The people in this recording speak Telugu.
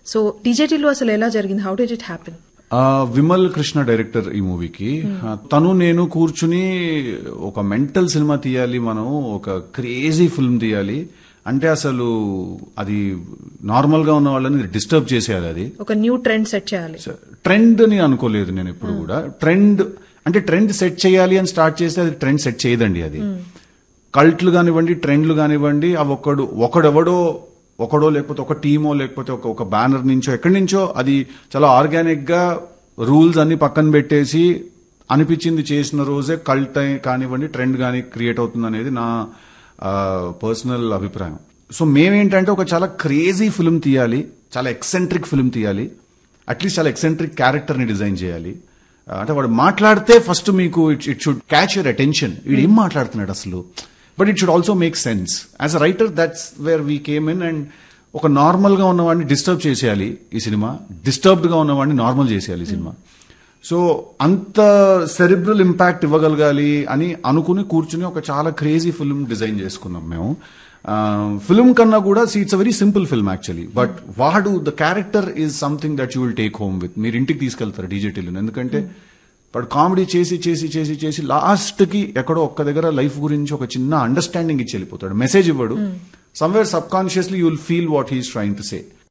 సో టీజేటీలో అసలు ఎలా జరిగింది హౌ డిడ్ ఇట్ హ్యాపెన్ ఆ, విమల్ కృష్ణ డైరెక్టర్ ఈ మూవీకి ఆ, తను నేను కూర్చుని ఒక మెంటల్ సినిమా తీయాలి మనం ఒక క్రేజీ ఫిల్మ్ తీయాలి అంటే అసలు అది నార్మల్ గా ఉన్న వాళ్ళని డిస్టర్బ్ చేసేయాలి అది ఒక న్యూ ట్రెండ్ సెట్ చేయాలి ట్రెండ్ అని అనుకోలేదు నేను ఎప్పుడు కూడా ట్రెండ్ అంటే ట్రెండ్ సెట్ చేయాలి అని స్టార్ట్ చేస్తే అది ట్రెండ్ సెట్ చేయదండి అది కల్ట్లు కానివ్వండి ట్రెండ్లు కానివ్వండి అవి ఒకడు ఒకడెవడో ఒకడో లేకపోతే ఒక టీమో లేకపోతే ఒక ఒక బ్యానర్ నుంచో ఎక్కడి నుంచో అది చాలా ఆర్గానిక్ గా రూల్స్ అన్ని పక్కన పెట్టేసి అనిపించింది చేసిన రోజే కల్ట్ కానివ్వండి ట్రెండ్ కానీ క్రియేట్ అవుతుంది అనేది నా పర్సనల్ అభిప్రాయం సో మేమేంటంటే ఒక చాలా క్రేజీ ఫిల్మ్ తీయాలి చాలా ఎక్సెంట్రిక్ ఫిల్మ్ తీయాలి అట్లీస్ట్ చాలా ఎక్సెంట్రిక్ క్యారెక్టర్ ని డిజైన్ చేయాలి ఆ, అంటే వాడు మాట్లాడితే ఫస్ట్ మీకు it it should catch your attention వీడు ఏం మాట్లాడుతున్నాడు అసలు but it should also make sense as a writer that's where we came in and ఒక నార్మల్ గా ఉన్నవాడిని డిస్టర్బ్ చేసేయాలి ఈ సినిమా డిస్టర్బ్డ్ గా ఉన్నవాడిని నార్మల్ చేసేయాలి ఈ సినిమా సో అంత సెరిబ్రల్ ఇంపాక్ట్ ఇవ్వగలగాలి అని అనుకుని కూర్చుని ఒక చాలా క్రేజీ ఫిల్మ్ డిజైన్ చేసుకున్నాం మేము ఫిల్మ్ కన్నా కూడా see it's a very simple film actually but వాడు the character is something that you will take home with మీరు ఇంటికి తీసుకెళ్తారు డీజేటీలు ఎందుకంటే వాడు కామెడీ చేసి చేసి చేసి చేసి లాస్ట్ కి ఎక్కడో ఒక్క దగ్గర లైఫ్ గురించి ఒక చిన్న అండర్స్టాండింగ్ ఇచ్చి వెళ్ళిపోతాడు మెసేజ్ ఇవ్వడు somewhere subconsciously you will feel what he's trying to say